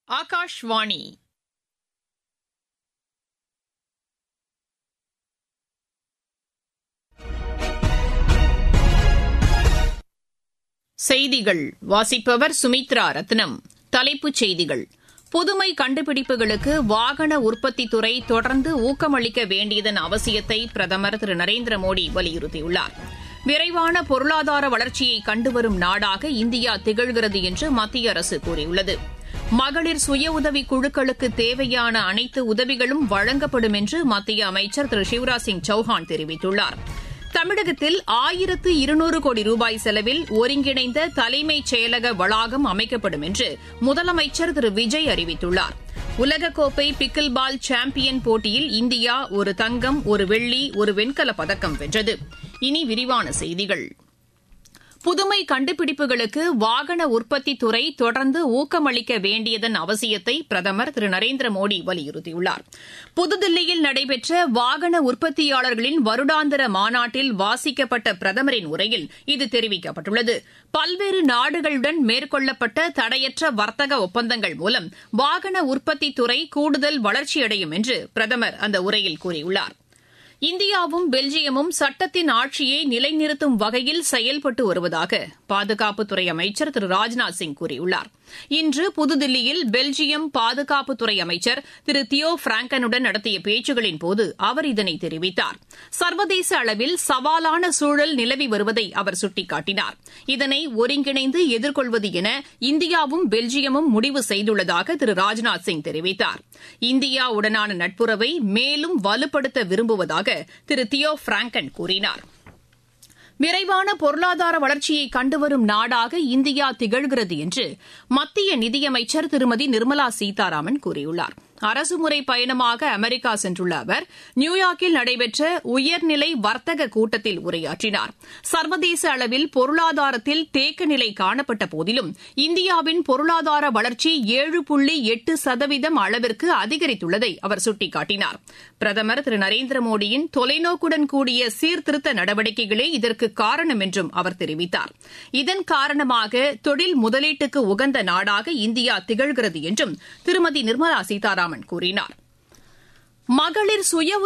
ஆகாஷ்வாணி செய்திகள் வாசிப்பவர் சுமித்ரா ரத்னம் தலைப்புச் செய்திகள் புதுமை கண்டுபிடிப்புகளுக்கு வாகன உற்பத்தித் துறை தொடர்ந்து ஊக்கமளிக்க வேண்டியதன் அவசியத்தை பிரதமர் திரு நரேந்திர மோடி வலியுறுத்தியுள்ளார் விரைவான பொருளாதார வளர்ச்சியை கண்டுவரும் நாடாக இந்தியா திகழ்கிறது என்று மத்திய அரசு கூறியுள்ளது மகளிர் சுய உதவிக் குழுக்களுக்கு தேவையான அனைத்து உதவிகளும் வழங்கப்படும் என்று மத்திய அமைச்சர் திரு சிவராஜ் சிங் சௌஹான் தெரிவித்துள்ளார் தமிழகத்தில் ஆயிரத்து இருநூறு கோடி ரூபாய் செலவில் ஒருங்கிணைந்த தலைமைச் செயலக வளாகம் அமைக்கப்படும் என்று முதலமைச்சர் திரு விஜய் அறிவித்துள்ளார் உலகக்கோப்பை பிக்கில் பால் சாம்பியன் போட்டியில் இந்தியா ஒரு தங்கம் ஒரு வெள்ளி ஒரு வெண்கலப் பதக்கம் வென்றது இனி விரிவான செய்திகள் புதுமை கண்டுபிடிப்புகளுக்கு வாகன உற்பத்தித் துறை தொடர்ந்து ஊக்கமளிக்க வேண்டியதன் அவசியத்தை பிரதமர் திரு நரேந்திர மோடி வலியுறுத்தியுள்ளார் புதுதில்லியில் நடைபெற்ற வாகன உற்பத்தியாளர்களின் வருடாந்திர மாநாட்டில் வாசிக்கப்பட்ட பிரதமரின் உரையில் இது தெரிவிக்கப்பட்டுள்ளது பல்வேறு நாடுகளுடன் மேற்கொள்ளப்பட்ட தடையற்ற வர்த்தக ஒப்பந்தங்கள் மூலம் வாகன உற்பத்தித் துறை கூடுதல் வளர்ச்சியடையும் என்று பிரதமர் அந்த உரையில் கூறியுள்ளார் இந்தியாவும் பெல்ஜியமும் சட்டத்தின் ஆட்சியை நிலைநிறுத்தும் வகையில் செயல்பட்டு வருவதாக பாதுகாப்புத்துறை அமைச்சர் திரு ராஜ்நாத் சிங் கூறியுள்ளார் இன்று புதுதில்லியில் பெல்ஜியம் பாதுகாப்புத்துறை அமைச்சர் திரு தியோ பிராங்கனுடன் நடத்திய பேச்சுகளின் போது அவர் இதனை தெரிவித்தார் சர்வதேச அளவில் சவாலான சூழல் நிலவி வருவதை அவர் சுட்டிக்காட்டினார் இதனை ஒருங்கிணைந்து எதிர்கொள்வது என இந்தியாவும் பெல்ஜியமும் முடிவு செய்துள்ளதாக திரு ராஜ்நாத் சிங் தெரிவித்தார் இந்தியாவுடனான நட்புறவை மேலும் வலுப்படுத்த விரும்புவதாக திரு தியோ பிராங்கன் கூறினார் விரைவான பொருளாதார வளர்ச்சியை கண்டுவரும் நாடாக இந்தியா திகழ்கிறது என்று மத்திய நிதியமைச்சர் திருமதி நிர்மலா சீதாராமன் கூறியுள்ளார் அரசுமுறை பயணமாக அமெரிக்கா சென்றுள்ள அவர் நியூயார்க்கில் நடைபெற்ற உயர்நிலை வர்த்தக கூட்டத்தில் உரையாற்றினார் சர்வதேச அளவில் பொருளாதாரத்தில் தேக்க நிலை காணப்பட்ட போதிலும் இந்தியாவின் பொருளாதார வளர்ச்சி ஏழு புள்ளி எட்டு சதவீதம் அளவிற்கு அதிகரித்துள்ளதை அவர் சுட்டிக்காட்டினார் பிரதமர் திரு நரேந்திர மோடியின் தொலைநோக்குடன் கூடிய சீர்திருத்த நடவடிக்கைகளே இதற்கு காரணம் என்றும் அவர் தெரிவித்தார் இதன் காரணமாக தொழில் முதலீட்டுக்கு உகந்த நாடாக இந்தியா திகழ்கிறது என்றும் திருமதி நிர்மலா சீதாராமன் கூறினார் மகளிர் சுய